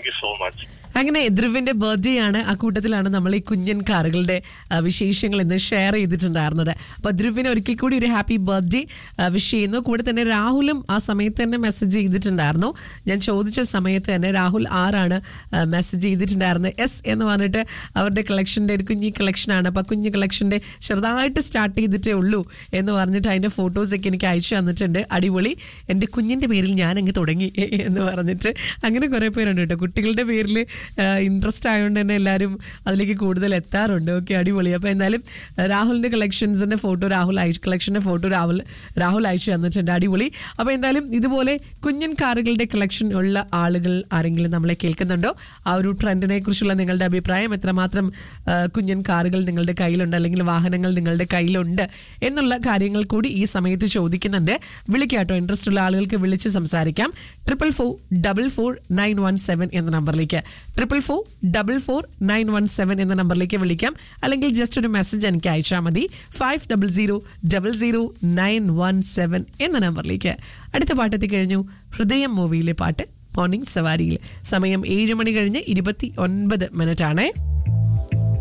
you so much അങ്ങനെ ധ്രുവിന്റെ birthday ആണ് ആ കൂട്ടത്തിലാണ് നമ്മൾ ഈ കുഞ്ഞൻ കാറുകളുടെ ആ, വിശേഷങ്ങൾ ഇന്ന് ഷെയർ ചെയ്തിട്ടുണ്ടായിരുന്നത് അപ്പൊ ധ്രുവിന് ഒരിക്കൽ കൂടി ഒരു ഹാപ്പി ബർത്ത്ഡേ വിഷ് ചെയ്യുന്നു കൂടെ തന്നെ രാഹുലും ആ സമയത്ത് തന്നെ മെസ്സേജ് ചെയ്തിട്ടുണ്ടായിരുന്നു ഞാൻ ചോദിച്ച സമയത്ത് തന്നെ രാഹുൽ ആറാണ് മെസ്സേജ് ചെയ്തിട്ടുണ്ടായിരുന്നത് എസ് എന്ന് പറഞ്ഞിട്ട് അവരുടെ കളക്ഷന്റെ ഒരു കുഞ്ഞി കളക്ഷനാണ് അപ്പൊ ആ കുഞ്ഞു കളക്ഷന്റെ ചെറുതായിട്ട് സ്റ്റാർട്ട് ചെയ്തിട്ടേ ഉള്ളൂ എന്ന് പറഞ്ഞിട്ട് അതിന്റെ ഫോട്ടോസ് ഒക്കെ എനിക്ക് അയച്ചു തന്നിട്ടുണ്ട് അടിപൊളി എൻ്റെ കുഞ്ഞിന്റെ പേരിൽ ഞാൻ അങ്ങ് തുടങ്ങി എന്ന് പറഞ്ഞിട്ട് അങ്ങനെ കുറെ പേരുണ്ട് കേട്ടോ കുട്ടികളുടെ പേരിൽ ഇൻട്രസ്റ്റ് ആയതുകൊണ്ട് തന്നെ എല്ലാവരും അതിലേക്ക് കൂടുതൽ എത്താറുണ്ട് ഓക്കെ അടിപൊളി അപ്പോൾ എന്തായാലും ആ, രാഹുലിന്റെ കളക്ഷൻസിന്റെ ഫോട്ടോ രാഹുൽ അയച്ചു കളക്ഷന്റെ ഫോട്ടോ രാഹുൽ രാഹുൽ അയച്ചു തന്നിട്ടുണ്ട് അടിപൊളി അപ്പോൾ എന്തായാലും ഇതുപോലെ കുഞ്ഞൻ കാറുകളുടെ കളക്ഷൻ ഉള്ള ആളുകൾ ആരെങ്കിലും നമ്മളെ കേൾക്കുന്നുണ്ടോ ആ ഒരു ട്രെൻഡിനെ കുറിച്ചുള്ള നിങ്ങളുടെ അഭിപ്രായം എത്രമാത്രം ആ, കുഞ്ഞൻ കാറുകൾ നിങ്ങളുടെ കയ്യിലുണ്ട് അല്ലെങ്കിൽ വാഹനങ്ങൾ നിങ്ങളുടെ കയ്യിലുണ്ട് എന്നുള്ള കാര്യങ്ങൾ കൂടി ഈ സമയത്ത് ചോദിക്കുന്നുണ്ട് വിളിക്കാട്ടോ ഇൻട്രസ്റ്റ് ഉള്ള ആളുകൾക്ക് വിളിച്ച് സംസാരിക്കാം triple four double four nine one seven എന്ന നമ്പറിലേക്ക് triple four double four nine one seven എന്ന നമ്പറിലേക്ക് വിളിക്കാം അല്ലെങ്കിൽ ജസ്റ്റ് ഒരു മെസ്സേജ് എനിക്ക് അയച്ചാൽ മതി five double zero double zero nine one seven എന്ന നമ്പറിലേക്ക് അടുത്ത പാട്ടെത്തി കഴിഞ്ഞു ഹൃദയം മൂവിയിലെ പാട്ട് മോർണിംഗ് സവാരിയിൽ സമയം ഏഴ് മണി കഴിഞ്ഞ് ഇരുപത്തി ഒൻപത് മിനിറ്റ് ആണ്